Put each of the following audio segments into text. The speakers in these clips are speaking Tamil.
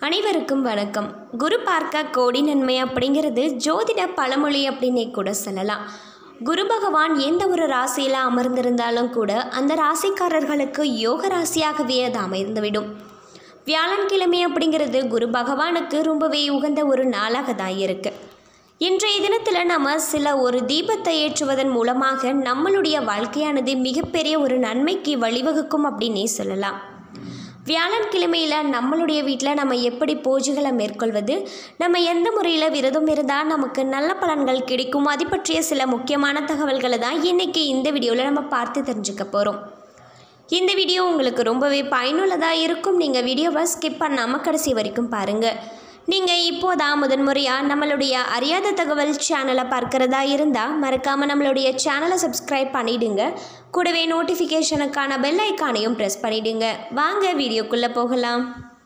அனைவருக்கும் வணக்கம் குரு பார்க்க கோடி நன்மை அப்படிங்கிறது ஜோதிட பழமொழி அப்படின்னே கூட சொல்லலாம் குரு பகவான் எந்த ஒரு ராசியில் அமர்ந்திருந்தாலும் கூட அந்த ராசிக்காரர்களுக்கு யோக ராசியாகவே அது அமைந்துவிடும் வியாழன்கிழமை அப்படிங்கிறது குரு பகவானுக்கு ரொம்பவே உகந்த ஒரு நாளாக தான் இருக்குது இன்றைய தினத்தில் நம்ம சில ஒரு தீபத்தை ஏற்றுவதன் மூலமாக நம்மளுடைய வாழ்க்கையானது மிகப்பெரிய ஒரு நன்மைக்கு வழிவகுக்கும் அப்படின்னே சொல்லலாம் வியாழன்கிழமையில் நம்மளுடைய வீட்டில் நம்ம எப்படி பூஜைகளை மேற்கொள்வது நம்ம எந்த முறையில் விரதம் இருந்தால் நமக்கு நல்ல பலன்கள் கிடைக்கும் அது பற்றிய சில முக்கியமான தகவல்களை தான் இன்றைக்கி இந்த வீடியோவில் நம்ம பார்த்து தெரிஞ்சுக்க போகிறோம் இந்த வீடியோ உங்களுக்கு ரொம்பவே பயனுள்ளதாக இருக்கும் நீங்கள் வீடியோவை ஸ்கிப் பண்ணாமல் கடைசி வரைக்கும் பாருங்கள் நீங்கள் இப்போதான் முதன்முறையாக நம்மளுடைய அறியாத தகவல் சேனலை பார்க்குறதா இருந்தால் மறக்காமல் நம்மளுடைய சேனலை சப்ஸ்கிரைப் பண்ணிடுங்க கூடவே நோட்டிஃபிகேஷனுக்கான பெல் ஐக்கானையும் ப்ரெஸ் பண்ணிடுங்க வாங்க வீடியோக்குள்ளே போகலாம்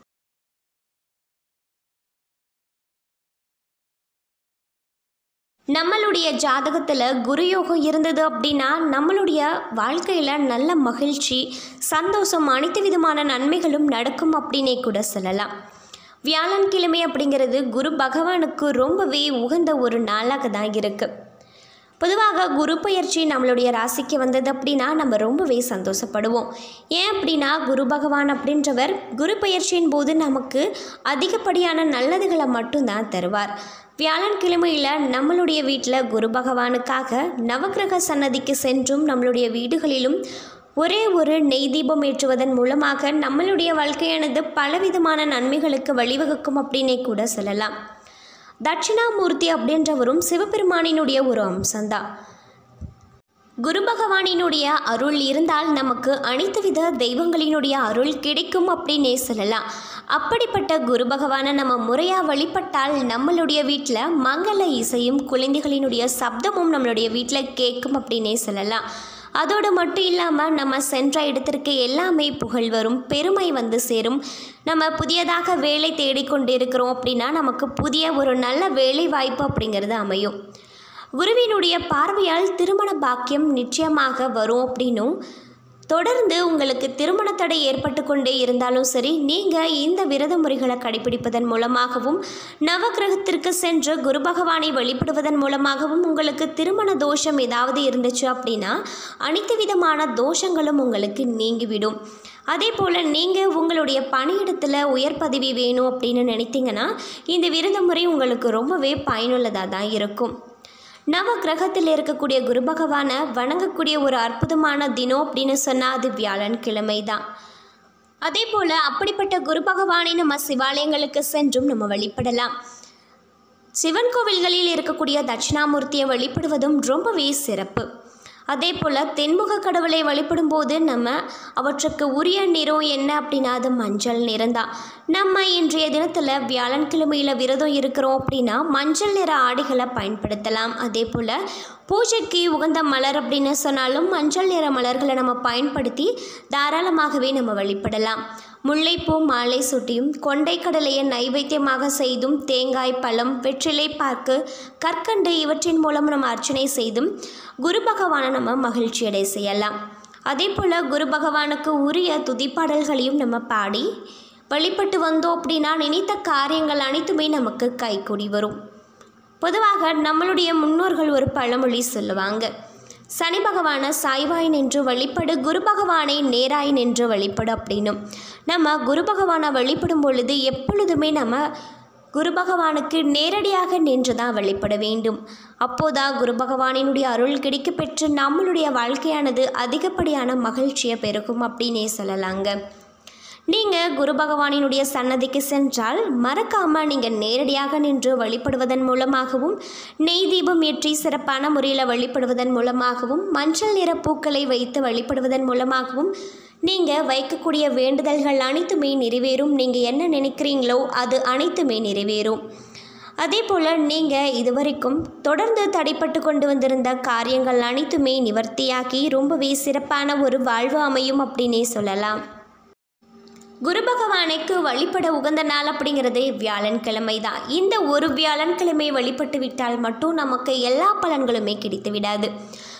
நம்மளுடைய ஜாதகத்தில் குரு யோகம் இருந்தது அப்படின்னா நம்மளுடைய வாழ்க்கையில் நல்ல மகிழ்ச்சி சந்தோஷம் அனைத்து விதமான நன்மைகளும் நடக்கும் அப்படின்னே கூட சொல்லலாம் வியாழன்கிழமை அப்படிங்கிறது குரு பகவானுக்கு ரொம்பவே உகந்த ஒரு நாளாக தான் இருக்குது பொதுவாக குரு பயிற்சி நம்மளுடைய ராசிக்கு வந்தது அப்படின்னா நம்ம ரொம்பவே சந்தோஷப்படுவோம் ஏன் அப்படின்னா குரு பகவான் அப்படின்றவர் குரு பயிற்சியின் போது நமக்கு அதிகப்படியான நல்லதுகளை மட்டும்தான் தருவார் வியாழன்கிழமையில் நம்மளுடைய வீட்டில் குரு பகவானுக்காக நவக்கிரக சன்னதிக்கு சென்றும் நம்மளுடைய வீடுகளிலும் ஒரே ஒரு நெய் தீபம் ஏற்றுவதன் மூலமாக நம்மளுடைய வாழ்க்கையானது பலவிதமான நன்மைகளுக்கு வழிவகுக்கும் அப்படின்னே கூட சொல்லலாம் தட்சிணாமூர்த்தி அப்படின்றவரும் சிவபெருமானினுடைய ஒரு அம்சம்தான் குரு பகவானினுடைய அருள் இருந்தால் நமக்கு அனைத்து வித தெய்வங்களினுடைய அருள் கிடைக்கும் அப்படின்னே சொல்லலாம் அப்படிப்பட்ட குரு பகவானை நம்ம முறையாக வழிபட்டால் நம்மளுடைய வீட்டில் மங்கள இசையும் குழந்தைகளினுடைய சப்தமும் நம்மளுடைய வீட்டில் கேட்கும் அப்படின்னே சொல்லலாம் அதோடு மட்டும் இல்லாமல் நம்ம சென்ற இடத்திற்கு எல்லாமே புகழ் வரும் பெருமை வந்து சேரும் நம்ம புதியதாக வேலை தேடிக்கொண்டு இருக்கிறோம் அப்படின்னா நமக்கு புதிய ஒரு நல்ல வேலை வாய்ப்பு அப்படிங்கிறது அமையும் குருவினுடைய பார்வையால் திருமண பாக்கியம் நிச்சயமாக வரும் அப்படின்னும் தொடர்ந்து உங்களுக்கு திருமண தடை ஏற்பட்டு கொண்டே இருந்தாலும் சரி நீங்கள் இந்த விரத முறைகளை கடைபிடிப்பதன் மூலமாகவும் நவகிரகத்திற்கு சென்று குரு பகவானை வழிபடுவதன் மூலமாகவும் உங்களுக்கு திருமண தோஷம் ஏதாவது இருந்துச்சு அப்படின்னா அனைத்து விதமான தோஷங்களும் உங்களுக்கு நீங்கிவிடும் அதே போல் நீங்கள் உங்களுடைய பணியிடத்தில் உயர் பதவி வேணும் அப்படின்னு நினைத்தீங்கன்னா இந்த விரத முறை உங்களுக்கு ரொம்பவே பயனுள்ளதாக தான் இருக்கும் நவ கிரகத்தில் இருக்கக்கூடிய குரு பகவானை வணங்கக்கூடிய ஒரு அற்புதமான தினம் அப்படின்னு சொன்னால் அது வியாழன்கிழமை தான் அதே போல் அப்படிப்பட்ட குரு பகவானை நம்ம சிவாலயங்களுக்கு சென்றும் நம்ம வழிபடலாம் சிவன் கோவில்களில் இருக்கக்கூடிய தட்சிணாமூர்த்தியை வழிபடுவதும் ரொம்பவே சிறப்பு அதே போல் தென்முக கடவுளை வழிபடும் போது நம்ம அவற்றுக்கு உரிய நிறம் என்ன அப்படின்னா அது மஞ்சள் நிறம்தான் நம்ம இன்றைய தினத்தில் வியாழன்கிழமையில் விரதம் இருக்கிறோம் அப்படின்னா மஞ்சள் நிற ஆடைகளை பயன்படுத்தலாம் அதே போல் பூஜைக்கு உகந்த மலர் அப்படின்னு சொன்னாலும் மஞ்சள் நிற மலர்களை நம்ம பயன்படுத்தி தாராளமாகவே நம்ம வழிபடலாம் முல்லைப்பூ மாலை சுட்டியும் கொண்டை கடலையை நைவேத்தியமாக செய்தும் தேங்காய் பழம் வெற்றிலை பாக்கு கற்கண்டு இவற்றின் மூலம் நம்ம அர்ச்சனை செய்தும் குரு பகவானை நம்ம மகிழ்ச்சி அடை செய்யலாம் அதே போல் குரு பகவானுக்கு உரிய துதிப்பாடல்களையும் நம்ம பாடி வழிபட்டு வந்தோம் அப்படின்னா நினைத்த காரியங்கள் அனைத்துமே நமக்கு கைகூடி வரும் பொதுவாக நம்மளுடைய முன்னோர்கள் ஒரு பழமொழி சொல்லுவாங்க சனி பகவானை சாய்வாய் நின்று வழிபடு குரு பகவானை நேராய் நின்று வழிபடு அப்படின்னும் நம்ம குரு பகவானை வழிபடும் பொழுது எப்பொழுதுமே நம்ம குரு பகவானுக்கு நேரடியாக நின்று தான் வழிபட வேண்டும் அப்போதான் குரு பகவானினுடைய அருள் கிடைக்க பெற்று நம்மளுடைய வாழ்க்கையானது அதிகப்படியான மகிழ்ச்சியை பெருகும் அப்படின்னே சொல்லலாங்க நீங்கள் குரு பகவானினுடைய சன்னதிக்கு சென்றால் மறக்காமல் நீங்கள் நேரடியாக நின்று வழிபடுவதன் மூலமாகவும் நெய் தீபம் ஏற்றி சிறப்பான முறையில் வழிபடுவதன் மூலமாகவும் மஞ்சள் நிற பூக்களை வைத்து வழிபடுவதன் மூலமாகவும் நீங்கள் வைக்கக்கூடிய வேண்டுதல்கள் அனைத்துமே நிறைவேறும் நீங்கள் என்ன நினைக்கிறீங்களோ அது அனைத்துமே நிறைவேறும் அதே போல் நீங்கள் இதுவரைக்கும் தொடர்ந்து தடைப்பட்டு கொண்டு வந்திருந்த காரியங்கள் அனைத்துமே நிவர்த்தியாக்கி ரொம்பவே சிறப்பான ஒரு வாழ்வு அமையும் அப்படின்னே சொல்லலாம் குரு பகவானுக்கு வழிபட உகந்த நாள் அப்படிங்கிறது வியாழன்கிழமை தான் இந்த ஒரு வியாழன்கிழமை வழிபட்டு விட்டால் மட்டும் நமக்கு எல்லா பலன்களுமே கிடைத்து விடாது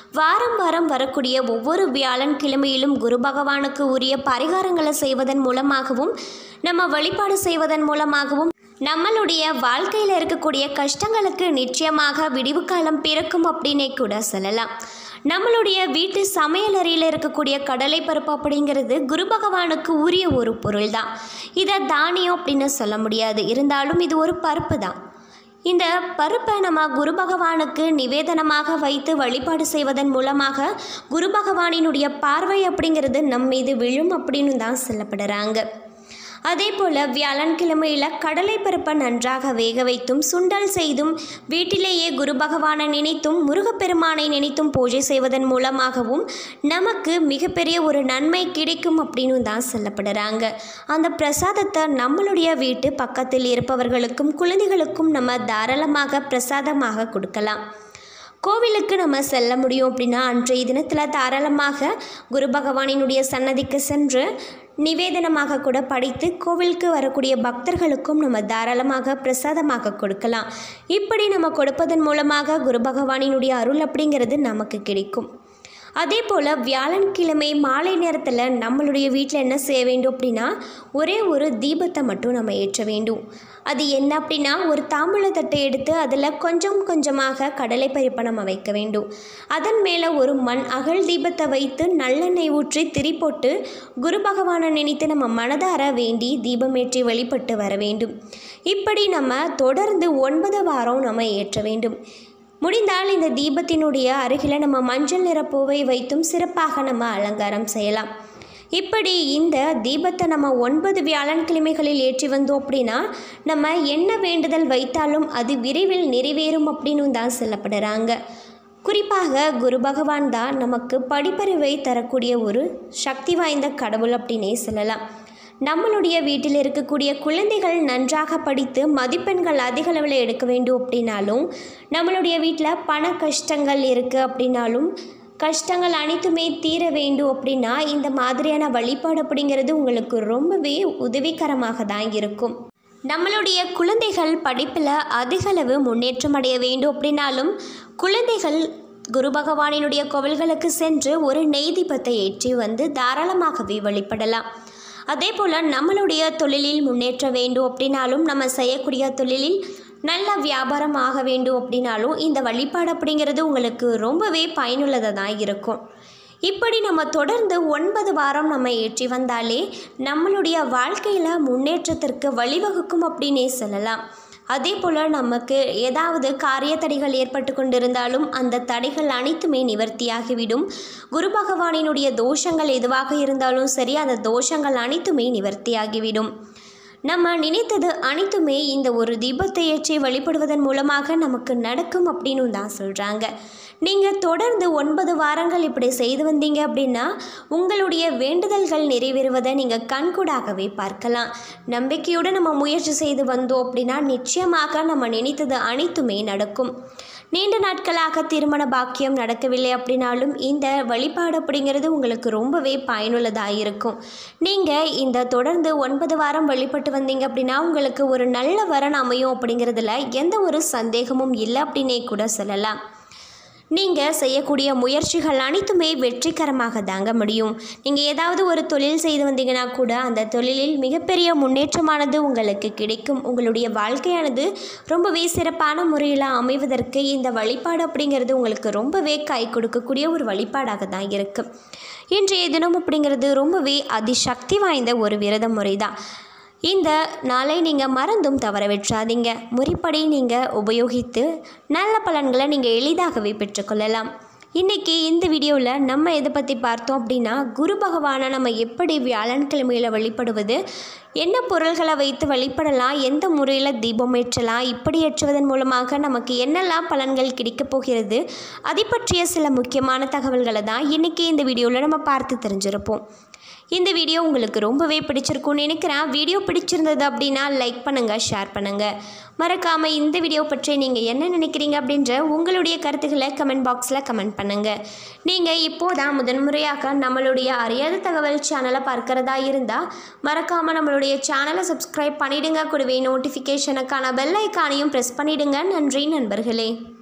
வாரம் வாரம் வரக்கூடிய ஒவ்வொரு வியாழன் கிழமையிலும் குரு பகவானுக்கு உரிய பரிகாரங்களை செய்வதன் மூலமாகவும் நம்ம வழிபாடு செய்வதன் மூலமாகவும் நம்மளுடைய வாழ்க்கையில் இருக்கக்கூடிய கஷ்டங்களுக்கு நிச்சயமாக விடிவு காலம் பிறக்கும் அப்படின்னே கூட சொல்லலாம் நம்மளுடைய வீட்டு சமையலறையில் இருக்கக்கூடிய கடலை பருப்பு அப்படிங்கிறது குரு பகவானுக்கு உரிய ஒரு பொருள் தான் இதை தானியம் அப்படின்னு சொல்ல முடியாது இருந்தாலும் இது ஒரு பருப்பு தான் இந்த பருப்பை நம்ம குரு பகவானுக்கு நிவேதனமாக வைத்து வழிபாடு செய்வதன் மூலமாக குரு பகவானினுடைய பார்வை அப்படிங்கிறது நம் மீது விழும் அப்படின்னு தான் சொல்லப்படுறாங்க அதே போல் வியாழன்கிழமையில் கடலை பருப்பை நன்றாக வேக வைத்தும் சுண்டல் செய்தும் வீட்டிலேயே குரு பகவானை நினைத்தும் முருகப்பெருமானை நினைத்தும் பூஜை செய்வதன் மூலமாகவும் நமக்கு மிகப்பெரிய ஒரு நன்மை கிடைக்கும் அப்படின்னு தான் சொல்லப்படுறாங்க அந்த பிரசாதத்தை நம்மளுடைய வீட்டு பக்கத்தில் இருப்பவர்களுக்கும் குழந்தைகளுக்கும் நம்ம தாராளமாக பிரசாதமாக கொடுக்கலாம் கோவிலுக்கு நம்ம செல்ல முடியும் அப்படின்னா அன்றைய தினத்தில் தாராளமாக குரு பகவானினுடைய சன்னதிக்கு சென்று நிவேதனமாக கூட படித்து கோவிலுக்கு வரக்கூடிய பக்தர்களுக்கும் நம்ம தாராளமாக பிரசாதமாக கொடுக்கலாம் இப்படி நம்ம கொடுப்பதன் மூலமாக குரு பகவானினுடைய அருள் அப்படிங்கிறது நமக்கு கிடைக்கும் அதே போல் வியாழன்கிழமை மாலை நேரத்தில் நம்மளுடைய வீட்டில் என்ன செய்ய வேண்டும் அப்படின்னா ஒரே ஒரு தீபத்தை மட்டும் நம்ம ஏற்ற வேண்டும் அது என்ன அப்படின்னா ஒரு தாம்பூல தட்டை எடுத்து அதில் கொஞ்சம் கொஞ்சமாக கடலை பருப்பை நம்ம வைக்க வேண்டும் அதன் மேலே ஒரு மண் அகல் தீபத்தை வைத்து நல்லெண்ணெய் ஊற்றி திரி போட்டு குரு பகவானை நினைத்து நம்ம மனதார வேண்டி தீபமேற்றி வழிபட்டு வர வேண்டும் இப்படி நம்ம தொடர்ந்து ஒன்பது வாரம் நம்ம ஏற்ற வேண்டும் முடிந்தால் இந்த தீபத்தினுடைய அருகில் நம்ம மஞ்சள் நிற பூவை வைத்தும் சிறப்பாக நம்ம அலங்காரம் செய்யலாம் இப்படி இந்த தீபத்தை நம்ம ஒன்பது வியாழன்கிழமைகளில் ஏற்றி வந்தோம் அப்படின்னா நம்ம என்ன வேண்டுதல் வைத்தாலும் அது விரைவில் நிறைவேறும் அப்படின்னு தான் சொல்லப்படுறாங்க குறிப்பாக குரு பகவான் தான் நமக்கு படிப்பறிவை தரக்கூடிய ஒரு சக்தி வாய்ந்த கடவுள் அப்படின்னே சொல்லலாம் நம்மளுடைய வீட்டில் இருக்கக்கூடிய குழந்தைகள் நன்றாக படித்து மதிப்பெண்கள் அதிக அளவில் எடுக்க வேண்டும் அப்படின்னாலும் நம்மளுடைய வீட்டில் பண கஷ்டங்கள் இருக்குது அப்படின்னாலும் கஷ்டங்கள் அனைத்துமே தீர வேண்டும் அப்படின்னா இந்த மாதிரியான வழிபாடு அப்படிங்கிறது உங்களுக்கு ரொம்பவே உதவிகரமாக தான் இருக்கும் நம்மளுடைய குழந்தைகள் படிப்பில் அதிகளவு முன்னேற்றம் அடைய வேண்டும் அப்படின்னாலும் குழந்தைகள் குரு பகவானினுடைய கோவில்களுக்கு சென்று ஒரு நெய் தீபத்தை ஏற்றி வந்து தாராளமாகவே வழிபடலாம் அதே போல் நம்மளுடைய தொழிலில் முன்னேற்ற வேண்டும் அப்படின்னாலும் நம்ம செய்யக்கூடிய தொழிலில் நல்ல வியாபாரம் ஆக வேண்டும் அப்படின்னாலும் இந்த வழிபாடு அப்படிங்கிறது உங்களுக்கு ரொம்பவே பயனுள்ளதாக தான் இருக்கும் இப்படி நம்ம தொடர்ந்து ஒன்பது வாரம் நம்ம ஏற்றி வந்தாலே நம்மளுடைய வாழ்க்கையில் முன்னேற்றத்திற்கு வழிவகுக்கும் அப்படின்னே சொல்லலாம் அதே போல் நமக்கு ஏதாவது காரிய தடைகள் ஏற்பட்டு கொண்டிருந்தாலும் அந்த தடைகள் அனைத்துமே நிவர்த்தியாகிவிடும் குரு பகவானினுடைய தோஷங்கள் எதுவாக இருந்தாலும் சரி அந்த தோஷங்கள் அனைத்துமே நிவர்த்தியாகிவிடும் நம்ம நினைத்தது அனைத்துமே இந்த ஒரு தீபத்தை ஏற்றி வழிபடுவதன் மூலமாக நமக்கு நடக்கும் அப்படின்னு தான் சொல்கிறாங்க நீங்கள் தொடர்ந்து ஒன்பது வாரங்கள் இப்படி செய்து வந்தீங்க அப்படின்னா உங்களுடைய வேண்டுதல்கள் நிறைவேறுவதை நீங்கள் கண்கூடாகவே பார்க்கலாம் நம்பிக்கையோடு நம்ம முயற்சி செய்து வந்தோம் அப்படின்னா நிச்சயமாக நம்ம நினைத்தது அனைத்துமே நடக்கும் நீண்ட நாட்களாக திருமண பாக்கியம் நடக்கவில்லை அப்படின்னாலும் இந்த வழிபாடு அப்படிங்கிறது உங்களுக்கு ரொம்பவே பயனுள்ளதாக இருக்கும் நீங்கள் இந்த தொடர்ந்து ஒன்பது வாரம் வழிபட்டு வந்தீங்க அப்படின்னா உங்களுக்கு ஒரு நல்ல வரன் அமையும் அப்படிங்கிறதுல எந்த ஒரு சந்தேகமும் இல்லை அப்படின்னே கூட சொல்லலாம் நீங்கள் செய்யக்கூடிய முயற்சிகள் அனைத்துமே வெற்றிகரமாக தாங்க முடியும் நீங்கள் ஏதாவது ஒரு தொழில் செய்து வந்தீங்கன்னா கூட அந்த தொழிலில் மிகப்பெரிய முன்னேற்றமானது உங்களுக்கு கிடைக்கும் உங்களுடைய வாழ்க்கையானது ரொம்பவே சிறப்பான முறையில் அமைவதற்கு இந்த வழிபாடு அப்படிங்கிறது உங்களுக்கு ரொம்பவே கை கொடுக்கக்கூடிய ஒரு வழிபாடாக தான் இருக்குது இன்றைய தினம் அப்படிங்கிறது ரொம்பவே அதிசக்தி வாய்ந்த ஒரு விரத முறை தான் இந்த நாளை நீங்கள் மறந்தும் தவற விட்டுறாதீங்க முறைப்படி நீங்கள் உபயோகித்து நல்ல பலன்களை நீங்கள் எளிதாகவே பெற்றுக்கொள்ளலாம் இன்றைக்கி இந்த வீடியோவில் நம்ம எதை பற்றி பார்த்தோம் அப்படின்னா குரு பகவானை நம்ம எப்படி வியாழன்கிழமையில் வழிபடுவது என்ன பொருள்களை வைத்து வழிபடலாம் எந்த முறையில் தீபம் ஏற்றலாம் இப்படி ஏற்றுவதன் மூலமாக நமக்கு என்னெல்லாம் பலன்கள் கிடைக்கப் போகிறது அதை பற்றிய சில முக்கியமான தகவல்களை தான் இன்றைக்கி இந்த வீடியோவில் நம்ம பார்த்து தெரிஞ்சிருப்போம் இந்த வீடியோ உங்களுக்கு ரொம்பவே பிடிச்சிருக்கும்னு நினைக்கிறேன் வீடியோ பிடிச்சிருந்தது அப்படின்னா லைக் பண்ணுங்கள் ஷேர் பண்ணுங்கள் மறக்காமல் இந்த வீடியோ பற்றி நீங்கள் என்ன நினைக்கிறீங்க அப்படின்ற உங்களுடைய கருத்துக்களை கமெண்ட் பாக்ஸில் கமெண்ட் பண்ணுங்கள் நீங்கள் இப்போதான் முதன்முறையாக நம்மளுடைய அறியாத தகவல் சேனலை பார்க்குறதா இருந்தால் மறக்காமல் நம்மளுடைய சேனலை சப்ஸ்கிரைப் பண்ணிடுங்க கூடவே நோட்டிஃபிகேஷனுக்கான பெல் ஐக்கானையும் ப்ரெஸ் பண்ணிடுங்க நன்றி நண்பர்களே